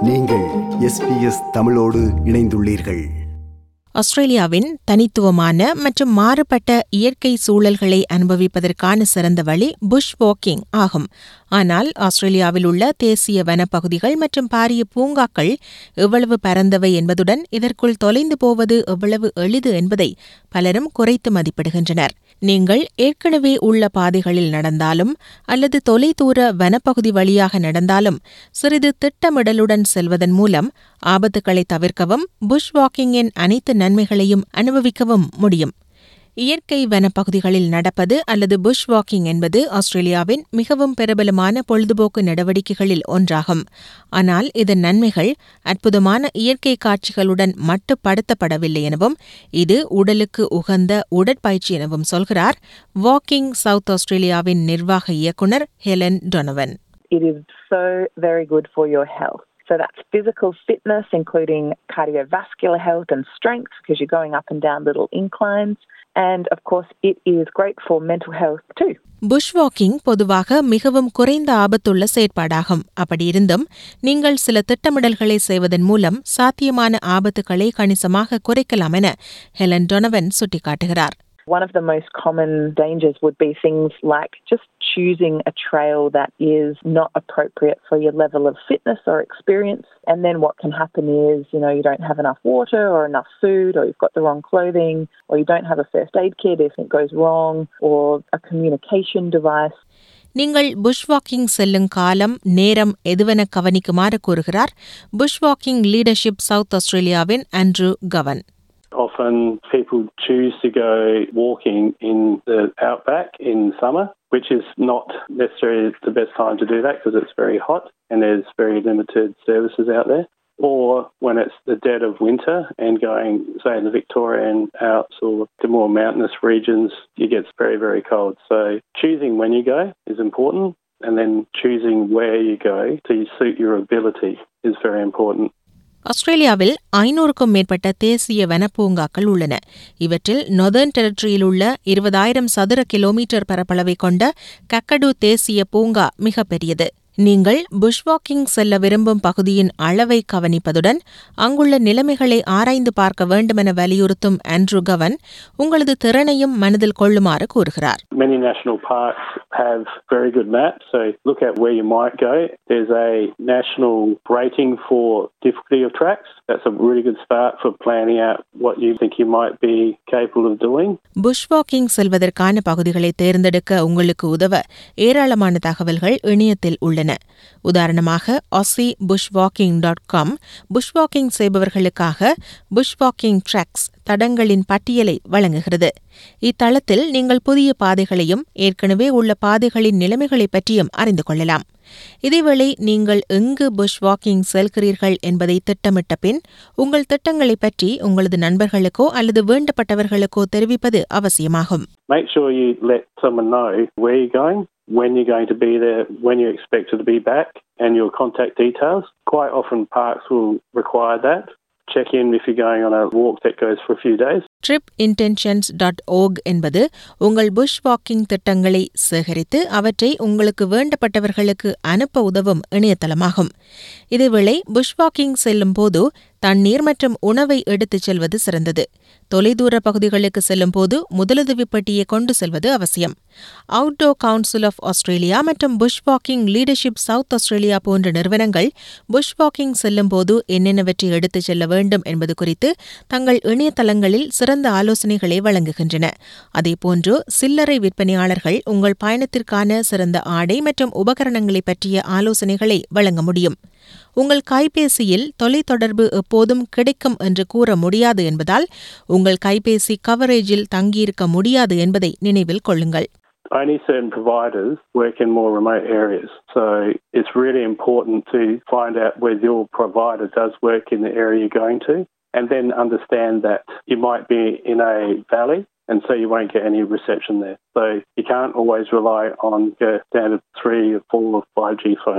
நீங்கள் எஸ்பிஎஸ் தமிழோடு இணைந்துள்ளீர்கள் ஆஸ்திரேலியாவின் தனித்துவமான மற்றும் மாறுபட்ட இயற்கை சூழல்களை அனுபவிப்பதற்கான சிறந்த வழி புஷ் வாக்கிங் ஆகும் ஆனால் ஆஸ்திரேலியாவில் உள்ள தேசிய வனப்பகுதிகள் மற்றும் பாரிய பூங்காக்கள் எவ்வளவு பரந்தவை என்பதுடன் இதற்குள் தொலைந்து போவது எவ்வளவு எளிது என்பதை பலரும் குறைத்து மதிப்பிடுகின்றனர் நீங்கள் ஏற்கனவே உள்ள பாதைகளில் நடந்தாலும் அல்லது தொலைதூர வனப்பகுதி வழியாக நடந்தாலும் சிறிது திட்டமிடலுடன் செல்வதன் மூலம் ஆபத்துக்களை தவிர்க்கவும் புஷ் வாக்கிங்கின் அனைத்து நன்மைகளையும் அனுபவிக்கவும் முடியும் இயற்கை வனப்பகுதிகளில் நடப்பது அல்லது புஷ் வாக்கிங் என்பது ஆஸ்திரேலியாவின் மிகவும் பிரபலமான பொழுதுபோக்கு நடவடிக்கைகளில் ஒன்றாகும் ஆனால் இதன் நன்மைகள் அற்புதமான இயற்கை காட்சிகளுடன் மட்டுப்படுத்தப்படவில்லை எனவும் இது உடலுக்கு உகந்த உடற்பயிற்சி எனவும் சொல்கிறார் வாக்கிங் சவுத் ஆஸ்திரேலியாவின் நிர்வாக இயக்குநர் Helen Donovan It is so very good for your health. So that's physical fitness, including cardiovascular health and strength, because you're going up and down little inclines. And of course, it is great for mental health too. Bush walking பொதுவாக மிகவும் குறைந்த ஆபத்துள்ள செயற்பாடாகும் அப்படியிருந்தும் நீங்கள் சில திட்டமிடல்களை செய்வதன் மூலம் சாத்தியமான ஆபத்துக்களை கணிசமாக குறைக்கலாம் என ஹெலன் டொனவன் சுட்டிக்காட்டுகிறார் One of the most common dangers would be things like just choosing a trail that is not appropriate for your level of fitness or experience. And then what can happen is, you know, you don't have enough water or enough food, or you've got the wrong clothing, or you don't have a first aid kit if it goes wrong, or a communication device. நீங்கள் bush walking செல்லும் காலம் நேரம் எதுவென கவனிக்குமாறு கூறுகிறார் bush walking leadership south ஆஸ்திரேலியாவின் Andrew Gavan Often people choose to go walking in the outback in summer, which is not necessarily the best time to do that because it's very hot and there's very limited services out there. Or when it's the dead of winter and going, say, in the Victorian Alps or the more mountainous regions, it gets very, very cold. So choosing when you go is important and then choosing where you go to suit your ability is very important. ஆஸ்திரேலியாவில் ஐநூறுக்கும் மேற்பட்ட தேசிய வனப்பூங்காக்கள் உள்ளன இவற்றில் northern டெரிட்டரியில் உள்ள இருபதாயிரம் சதுர kilometre பரப்பளவை கொண்ட கக்கடு தேசிய பூங்கா மிகப்பெரியது நீங்கள் புஷ் வாக்கிங் செல்ல விரும்பும் பகுதியின் அளவை கவனிப்பதுடன் அங்குள்ள நிலைமைகளை ஆராய்ந்து பார்க்க வேண்டுமென வலியுறுத்தும் ஆண்ட்ரூ கவன் உங்களது திறனையும் மனதில் கொள்ளுமாறு கூறுகிறார் Many national parks have very good maps, so look at where you might go. There's a national rating for difficulty of tracks. That's a really good start for planning out what you think you might be capable of doing. Bush walking செல்வதற்கான பகுதிகளை தேர்ந்தெடுக்க உங்களுக்கு உதவ ஏராளமான தகவல்கள் இணையத்தில் உள்ளன உதாரணமாக Aussie bush walking dot com bush walking செய்பவர்களுக்காக புஷ் வாக்கிங் ட்ராக்ஸ் தடங்களின் பட்டியலை வழங்குகிறது இத்தளத்தில் நீங்கள் புதிய பாதைகளையும் ஏற்கனவே உள்ள பாதைகளின் நிலைமைகளை பற்றியும் அறிந்து கொள்ளலாம் இதேவேளை நீங்கள் எங்கு புஷ் வாக்கிங் செல்கிறீர்கள் என்பதை திட்டமிட்ட பின் உங்கள் திட்டங்களை பற்றி உங்களது நண்பர்களுக்கோ அல்லது வேண்டப்பட்டவர்களுக்கோ தெரிவிப்பது அவசியமாகும் Make sure you let someone know where you're going, when you're going to be there, when you're expected to be back, and your contact details. Quite often, parks will require that. Check in if you're going on a walk that goes for a few days. Trip intentions dot org என்பது உங்கள் push walking திட்டங்களை சேகரித்து அவற்றை உங்களுக்கு வேண்டப்பட்டவர்களுக்கு அனுப்ப உதவும் இணையதளமாகும் இதேவேளை push walking செல்லும் போது தண்ணீர் மற்றும் உணவை எடுத்துச் செல்வது சிறந்தது தொலைதூர பகுதிகளுக்கு செல்லும் போது முதலுதவி பெட்டியை கொண்டு செல்வது அவசியம் அவுட்டோர் கவுன்சில் ஆஃப் ஆஸ்திரேலியா மற்றும் bush walking leadership south Australia போன்ற நிறுவனங்கள் புஷ் வாக்கிங் செல்லும் போது என்னென்னவற்றை எடுத்துச் செல்ல வேண்டும் என்பது குறித்து தங்கள் இணையதளங்களில் சிறந்த ஆலோசனைகளை வழங்குகின்றன அதேபோன்று சில்லறை விற்பனையாளர்கள் உங்கள் பயணத்திற்கான சிறந்த ஆடை மற்றும் உபகரணங்களை பற்றிய ஆலோசனைகளை வழங்க முடியும் உங்கள் கைபேசியில் தொலைத்தொடர்பு எப்போதும் கிடைக்கும் என்று கூற முடியாது என்பதால் உங்கள் கைபேசி கவரேஜில் தங்கியிருக்க முடியாது என்பதை நினைவில் கொள்ளுங்கள் Only certain providers work in more remote areas. So it's really important to find out where your provider does work in the area you're going to and then understand that you might be in a valley and so you won't get any reception there. So you can't always rely on your standard 3 or 4 or 5G phone.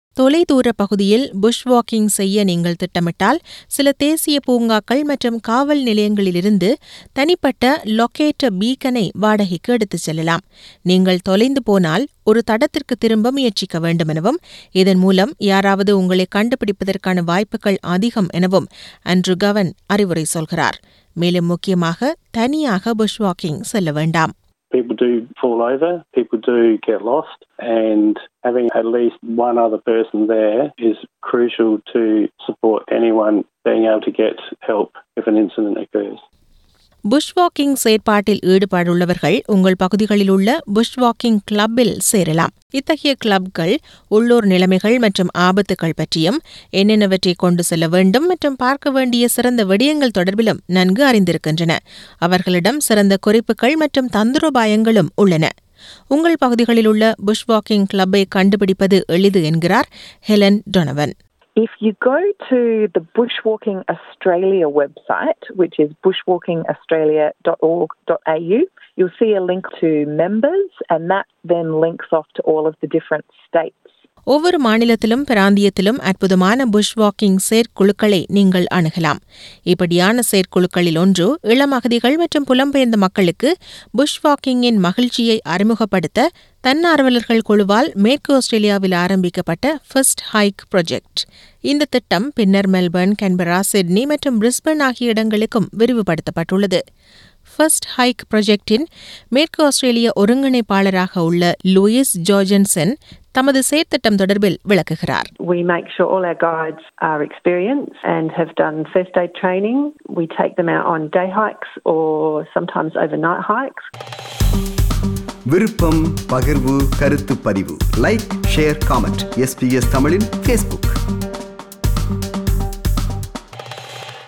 தொலைதூர பகுதியில் push walking செய்ய நீங்கள் திட்டமிட்டால் சில தேசிய பூங்காக்கள் மற்றும் காவல் நிலையங்களிலிருந்து தனிப்பட்ட லொக்கேட்ட பீக்கனை வாடகைக்கு எடுத்துச் செல்லலாம் நீங்கள் தொலைந்து போனால் ஒரு தடத்திற்கு திரும்ப முயற்சிக்க வேண்டும் எனவும் இதன் மூலம் யாராவது உங்களை கண்டுபிடிப்பதற்கான வாய்ப்புகள் அதிகம் எனவும் அன்ட்ரு கவன் அறிவுரை சொல்கிறார் மேலும் முக்கியமாக தனியாக புஷ் வாக்கிங் செல்ல வேண்டாம் People do fall over, people do get lost, and having at least one other person there is crucial to support anyone being able to get help if an incident occurs. Bush walking செயற்பாட்டில் ஈடுபாடுள்ளவர்கள் உங்கள் பகுதிகளில் உள்ள push walking கிளப்பில் சேரலாம் இத்தகைய கிளப்கள் உள்ளூர் நிலைமைகள் மற்றும் ஆபத்துகள் பற்றியும் என்னென்னவற்றை கொண்டு செல்ல வேண்டும் மற்றும் பார்க்க வேண்டிய சிறந்த விடயங்கள் தொடர்பிலும் நன்கு அறிந்திருக்கின்றன அவர்களிடம் சிறந்த குறிப்புகள் மற்றும் தந்திரோபாயங்களும் உள்ளன உங்கள் பகுதிகளில் உள்ள புஷ் வாக்கிங் கிளப்பை கண்டுபிடிப்பது எளிது என்கிறார் Helen Donovan If you go to the Bushwalking Australia website, which is bushwalkingaustralia.org.au, you'll see a link to members, and that then links off to all of the different states. ஒவ்வொரு மாநிலத்திலும் பிராந்தியத்திலும் அற்புதமான push walking செயற்குழுக்களை நீங்கள் அணுகலாம் இப்படியான செயற்குழுக்களில் ஒன்று இளமகதிகள் மற்றும் புலம்பெயர்ந்த மக்களுக்கு புஷ் வாக்கிங்கின் மகிழ்ச்சியை அறிமுகப்படுத்த தன்னார்வலர்கள் குழுவால் மேற்கு ஆஸ்திரேலியாவில் ஆரம்பிக்கப்பட்ட ஃபர்ஸ்ட் ஹைக் ப்ராஜெக்ட் இந்த திட்டம் பின்னர் மெல்பர்ன் கன்பரா சிட்னி மற்றும் பிரிஸ்பன் ஆகிய இடங்களுக்கும் விரிவுபடுத்தப்பட்டுள்ளது ஃபர்ஸ்ட் ஹைக் ப்ராஜெக்டின் மேற்கு ஆஸ்திரேலிய ஒருங்கிணைப்பாளராக உள்ள லூயிஸ் ஜார்ஜன்சன் தமது செயற்திட்டம் தொடர்பில் விளக்குகிறார் We make sure all our guides are experienced and have done first aid training. We take them out on day hikes or sometimes overnight hikes. விருப்பம் பகிர்வு கருத்து பதிவு லைக் ஷேர் காமெண்ட் எஸ்பிஎஸ் தமிழின் Facebook